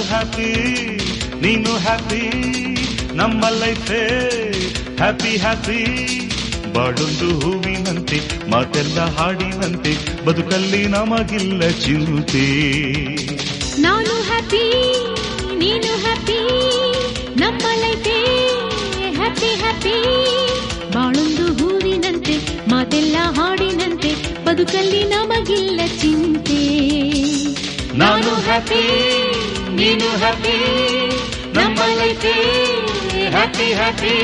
Happy ನೀನು happy ನಮ್ಮ ಲೈಫೇ happy happy ಬಾಡೊಂದು ಹೂವಿನಂತೆ ಮಾತೆಲ್ಲ ಹಾಡಿನಂತೆ ಬದುಕಲ್ಲಿ ನಮಗಿಲ್ಲ ಚಿಂತೆ ನಾನು ಹ್ಯಾಪಿ ನೀನು ಹ್ಯಾಪಿ ನಮ್ಮ ಲೈಫೇ ಹ್ಯಾಪಿ ಹ್ಯಾಪಿ ಬಾಳೊಂದು ಹೂವಿನಂತೆ ಮಾತೆಲ್ಲ ಹಾಡಿನಂತೆ ಬದುಕಲ್ಲಿ ನಮಗಿಲ್ಲ ಚಿಂತೆ ನಾನು ಹ್ಯಾಪಿ ನೀನು ಹ್ಯಾಪಿ ನಮ್ಮ ಲೈಫೇ ಹ್ಯಾಪಿ ಹ್ಯಾಪಿ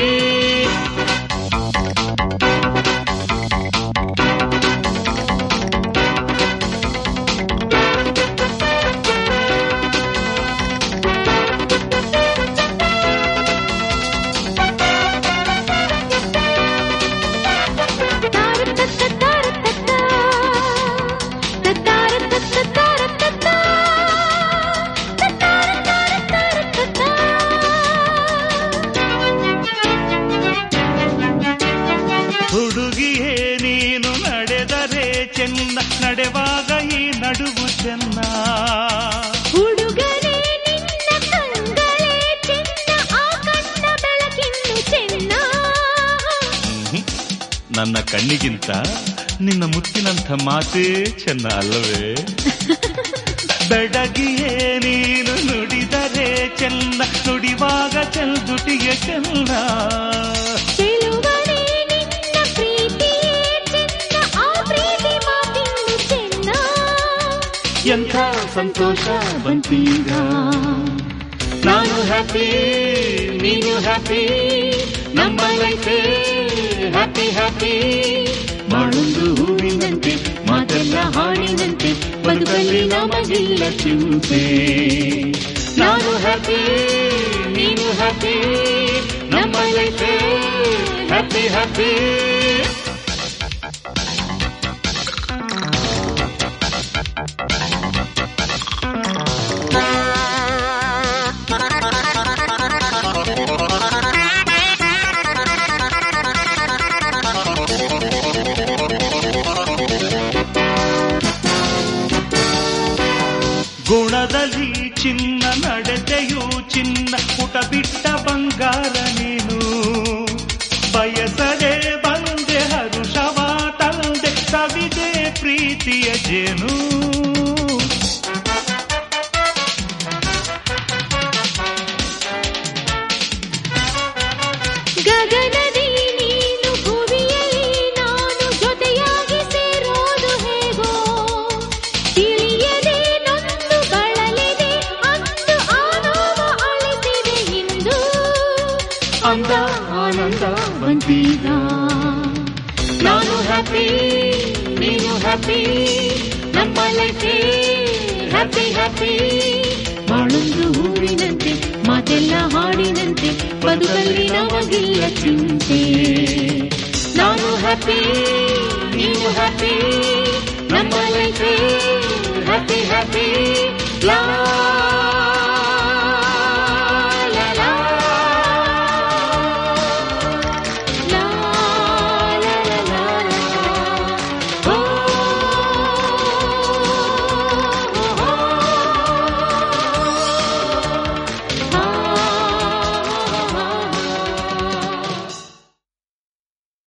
ಹುಡುಗಿಯೇ ನೀನು ನಡೆದರೆ ಚೆನ್ನ ನಡೆವಾಗ ಈ ನಡುವು ಚೆನ್ನ ಹುಡುಗನೇ ನಿನ್ನ ಕಂಗಳೇ ಚೆನ್ನ ಆ ಕಣ್ಣ ಬೆಳಕಿನ್ನು ಚೆನ್ನ ಹ್ಮ್. ನನ್ನ ಕಣ್ಣಿಗಿಂತ ನಿನ್ನ ಮುತ್ತಿನಂಥ ಮಾತೇ ಚೆನ್ನ ಅಲ್ಲವೇ ಬೆಡಗಿಯೇ ನೀನು ನುಡಿದರೆ ಚೆನ್ನ ನುಡಿವಾಗ ಚೆಲ್ದುಟಿಯ ಚೆನ್ನ ಚೆಲುವನೇ ನಿನ್ನ ಪ್ರೀತಿಯೇ ಚೆನ್ನ ಆ ಪ್ರೀತಿ ಮಾತಿನ್ನು ಚೆನ್ನ ಎಂಥ ಸಂತೋಷ ಬಂತೀಗ ನಾನು ಹ್ಯಾಪಿ ನೀನು ಹ್ಯಾಪಿ ನಮ್ಮ ಲೈಫೇ ಹ್ಯಾಪಿ ಹ್ಯಾಪಿ ಬಾಳೊಂದು ಹೂವಿನಂತೆ ಮಾತೆಲ್ಲ ಹಾಡಿನಂತೆ ಬದುಕಲ್ಲಿ ನಮಗಿಲ್ಲ ಚಿಂತೆ ನಾನು ಹ್ಯಾಪಿ ನೀನು ಹ್ಯಾಪಿ ನಮ್ಮ ಲೈಫೇ ಹ್ಯಾಪಿ ಹ್ಯಾಪಿ ಗುಣದಲ್ಲಿ ಚಿನ್ನ ನಡೆದೆಯು ಚಿನ್ನ ಪುಟ ಬಿಟ್ಟ ಬಂಗಾರ ನೀನು ಬಯಸದೆ ಬಂದೆ ಹರುಷವ ತಂದೆ ಕವಿದೆ ಪ್ರೀತಿಯ ಜೇನು ಗಗನದಿ ನೀನು ಭುವಿಯಲ್ಲಿ ನಾನು ಜೊತೆಯಾಗಿ ಸೇರೋದು ಹೇಗೋ ತಿಳಿಯದೆ ನೊಂದು ಬಳಲಿದೆ ಅಂದು ಆನೋವ ಅಳಿಸಿದೆ ಇಂದು ಅಂದ ಆನಂದ ಬಂದೀಗ ನಾನು ಹ್ಯಾಪಿ ನೀನು ಹ್ಯಾಪಿ ನಮ್ಮ ಲೈಫೇ ಹ್ಯಾಪಿ ಹ್ಯಾಪಿ ಬಾಳೊಂದು ಹೂವಿನಂತೆ ಮಾತೆಲ್ಲ ಹಾಡಿನಂತೆ ಬದುಕಲ್ಲಿ ನಮಗಿಲ್ಲ ಚಿಂತೆ ನಾನು ಹ್ಯಾಪಿ ನೀನು ಹ್ಯಾಪಿ ನಮ್ಮ ಲೈಫೇ ಹ್ಯಾಪಿ ಹ್ಯಾಪಿ ಲಾ